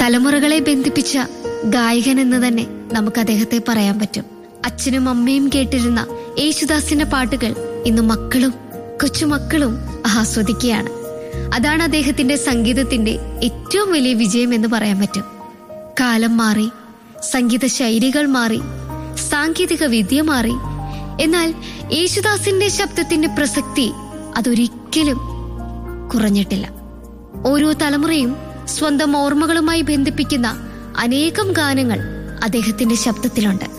തലമുറകളെ ബന്ധിപ്പിച്ച ഗായകൻ എന്ന് തന്നെ നമുക്ക് അദ്ദേഹത്തെ പറയാൻ പറ്റും അച്ഛനും അമ്മയും കേട്ടിരുന്ന യേശുദാസിന്റെ പാട്ടുകൾ ഇന്ന് മക്കളും കൊച്ചുമക്കളും ആസ്വദിക്കുകയാണ് അതാണ് അദ്ദേഹത്തിന്റെ സംഗീതത്തിന്റെ ഏറ്റവും വലിയ വിജയം എന്ന് പറയാൻ പറ്റും കാലം മാറി സംഗീത ശൈലികൾ മാറി സാങ്കേതിക വിദ്യ മാറി എന്നാൽ യേശുദാസിന്റെ ശബ്ദത്തിന്റെ പ്രസക്തി അതൊരിക്കലും കുറഞ്ഞിട്ടില്ല ഓരോ തലമുറയും സ്വന്തം ഓർമ്മകളുമായി ബന്ധിപ്പിക്കുന്ന അനേകം ഗാനങ്ങൾ അദ്ദേഹത്തിന്റെ ശബ്ദത്തിലുണ്ട്